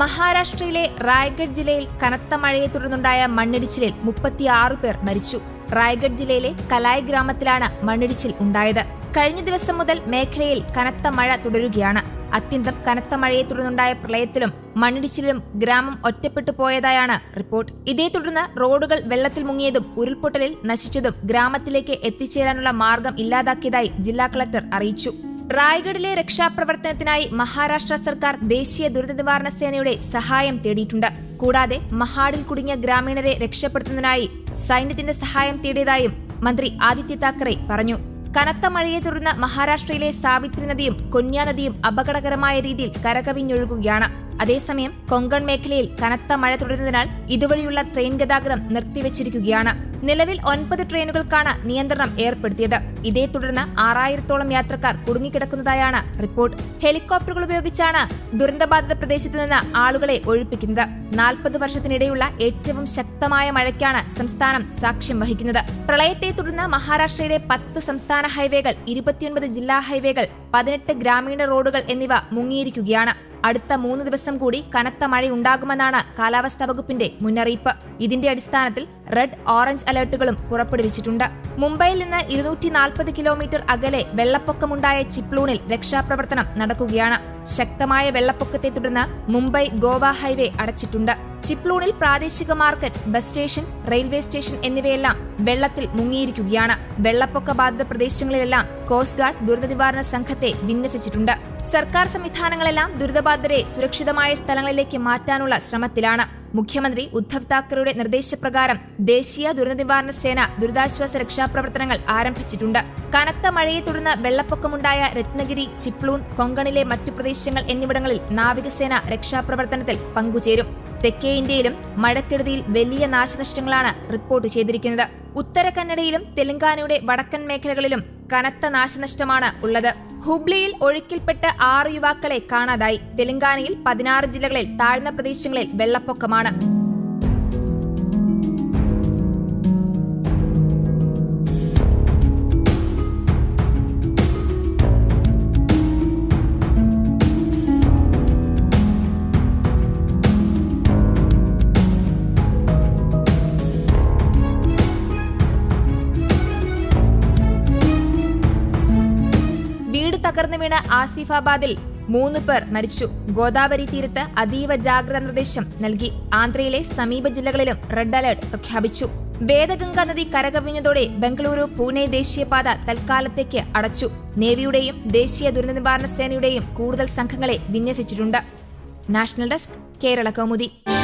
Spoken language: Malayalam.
മഹാരാഷ്ട്രയിലെ റായ്ഗഡ് ജില്ലയിൽ കനത്ത മഴയെ തുടർന്നുണ്ടായ മണ്ണിടിച്ചിലിൽ മുപ്പത്തിയാറ് പേർ മരിച്ചു റായ്ഗഡ് ജില്ലയിലെ കലായ് ഗ്രാമത്തിലാണ് മണ്ണിടിച്ചിൽ ഉണ്ടായത് കഴിഞ്ഞ ദിവസം മുതൽ മേഖലയിൽ കനത്ത മഴ തുടരുകയാണ് അത്യന്തം കനത്ത മഴയെ തുടർന്നുണ്ടായ പ്രളയത്തിലും മണ്ണിടിച്ചിലും ഗ്രാമം ഒറ്റപ്പെട്ടു പോയതായാണ് റിപ്പോർട്ട് ഇതേ തുടർന്ന് റോഡുകൾ വെള്ളത്തിൽ മുങ്ങിയതും ഉരുൾപൊട്ടലിൽ നശിച്ചതും ഗ്രാമത്തിലേക്ക് എത്തിച്ചേരാനുള്ള മാർഗം ഇല്ലാതാക്കിയതായി ജില്ലാ കളക്ടർ അറിയിച്ചു റായ്ഗഡിലെ രക്ഷാപ്രവർത്തനത്തിനായി മഹാരാഷ്ട്ര സർക്കാർ ദേശീയ ദുരന്ത നിവാരണ സേനയുടെ സഹായം തേടിയിട്ടുണ്ട് കൂടാതെ മഹാഡിൽ കുടുങ്ങിയ ഗ്രാമീണരെ രക്ഷപ്പെടുത്തുന്നതിനായി സൈന്യത്തിന്റെ സഹായം തേടിയതായും മന്ത്രി ആദിത്യ താക്കറെ പറഞ്ഞു കനത്ത മഴയെ തുടർന്ന് മഹാരാഷ്ട്രയിലെ സാവിത്രി നദിയും കൊന്യ നദിയും അപകടകരമായ രീതിയിൽ കരകവിഞ്ഞൊഴുകുകയാണ് അതേസമയം കൊങ്കൺ മേഖലയിൽ കനത്ത മഴ തുടരുന്നതിനാൽ ഇതുവഴിയുള്ള ട്രെയിൻ ഗതാഗതം നിർത്തിവച്ചിരിക്കുകയാണ് നിലവിൽ ഒൻപത് ട്രെയിനുകൾക്കാണ് നിയന്ത്രണം ഏർപ്പെടുത്തിയത് ഇതേ തുടർന്ന് ആറായിരത്തോളം യാത്രക്കാർ കുടുങ്ങിക്കിടക്കുന്നതായാണ് റിപ്പോർട്ട് ഹെലികോപ്റ്ററുകൾ ഉപയോഗിച്ചാണ് ദുരന്തബാധിത പ്രദേശത്തു നിന്ന് ആളുകളെ ഒഴിപ്പിക്കുന്നത് നാൽപ്പത് വർഷത്തിനിടെയുള്ള ഏറ്റവും ശക്തമായ മഴയ്ക്കാണ് സംസ്ഥാനം സാക്ഷ്യം വഹിക്കുന്നത് പ്രളയത്തെ തുടർന്ന് മഹാരാഷ്ട്രയിലെ പത്ത് സംസ്ഥാന ഹൈവേകൾ ഇരുപത്തിയൊൻപത് ജില്ലാ ഹൈവേകൾ പതിനെട്ട് ഗ്രാമീണ റോഡുകൾ എന്നിവ മുങ്ങിയിരിക്കുകയാണ് അടുത്ത മൂന്ന് ദിവസം കൂടി കനത്ത മഴയുണ്ടാകുമെന്നാണ് കാലാവസ്ഥാ വകുപ്പിന്റെ മുന്നറിയിപ്പ് ഇതിന്റെ അടിസ്ഥാനത്തിൽ റെഡ് ഓറഞ്ച് അലർട്ടുകളും പുറപ്പെടുവിച്ചിട്ടുണ്ട് മുംബൈയിൽ നിന്ന് ഇരുന്നൂറ്റി നാൽപ്പത് കിലോമീറ്റർ അകലെ വെള്ളപ്പൊക്കമുണ്ടായ ചിപ്ലൂണിൽ രക്ഷാപ്രവർത്തനം നടക്കുകയാണ് ശക്തമായ വെള്ളപ്പൊക്കത്തെ തുടർന്ന് മുംബൈ ഗോവ ഹൈവേ അടച്ചിട്ടുണ്ട് ചിപ്ലൂണിൽ പ്രാദേശിക market bus station railway station എന്നിവയെല്ലാം വെള്ളത്തിൽ മുങ്ങിയിരിക്കുകയാണ് വെള്ളപ്പൊക്ക ബാധിത പ്രദേശങ്ങളിലെല്ലാം കോസ്റ്റ് ഗാർഡ് ദുരന്ത നിവാരണ സംഘത്തെ വിന്യസിച്ചിട്ടുണ്ട് സർക്കാർ സംവിധാനങ്ങളെല്ലാം ദുരിതബാധിതരെ സുരക്ഷിതമായ സ്ഥലങ്ങളിലേക്ക് മാറ്റാനുള്ള ശ്രമത്തിലാണ് മുഖ്യമന്ത്രി ഉദ്ധവ് താക്കറെയുടെ നിർദ്ദേശപ്രകാരം ദേശീയ ദുരന്ത നിവാരണ സേന ദുരിതാശ്വാസ രക്ഷാപ്രവർത്തനങ്ങൾ ആരംഭിച്ചിട്ടുണ്ട് കനത്ത മഴയെ തുടർന്ന് വെള്ളപ്പൊക്കമുണ്ടായ രത്നഗിരി ചിപ്ലൂൺ കൊങ്കണിലെ മറ്റു പ്രദേശങ്ങൾ എന്നിവിടങ്ങളിൽ നാവികസേന രക്ഷാപ്രവർത്തനത്തിൽ പങ്കുചേരും തെക്കേ ഇന്ത്യയിലും മഴക്കെടുതിയിൽ വലിയ നാശനഷ്ടങ്ങളാണ് റിപ്പോർട്ട് ചെയ്തിരിക്കുന്നത് ഉത്തര കന്നഡയിലും തെലങ്കാനയുടെ വടക്കൻ മേഖലകളിലും കനത്ത നാശനഷ്ടമാണ് ഉള്ളത് ഹുബ്ലിയിൽ ഒഴുക്കിൽപ്പെട്ട് ആറ് യുവാക്കളെ കാണാതായി തെലങ്കാനയിൽ പതിനാറ് ജില്ലകളിൽ താഴ്ന്ന പ്രദേശങ്ങളിൽ വെള്ളപ്പൊക്കമാണ് വീട് തകർന്നു വീണ ആസിഫാബാദിൽ മൂന്ന് പേർ മരിച്ചു ഗോദാവരി തീരത്ത് അതീവ ജാഗ്രതാ നിർദ്ദേശം നൽകി ആന്ധ്രയിലെ സമീപ ജില്ലകളിലും റെഡ് അലർട്ട് പ്രഖ്യാപിച്ചു വേദഗംഗാ നദി കരകവിഞ്ഞതോടെ ബംഗളൂരു പൂനെ ദേശീയപാത തൽക്കാലത്തേക്ക് അടച്ചു നേവിയുടെയും ദേശീയ ദുരന്ത നിവാരണ സേനയുടെയും കൂടുതൽ സംഘങ്ങളെ വിന്യസിച്ചിട്ടുണ്ട് നാഷണൽ ഡെസ്ക് കേരള കൗമുദി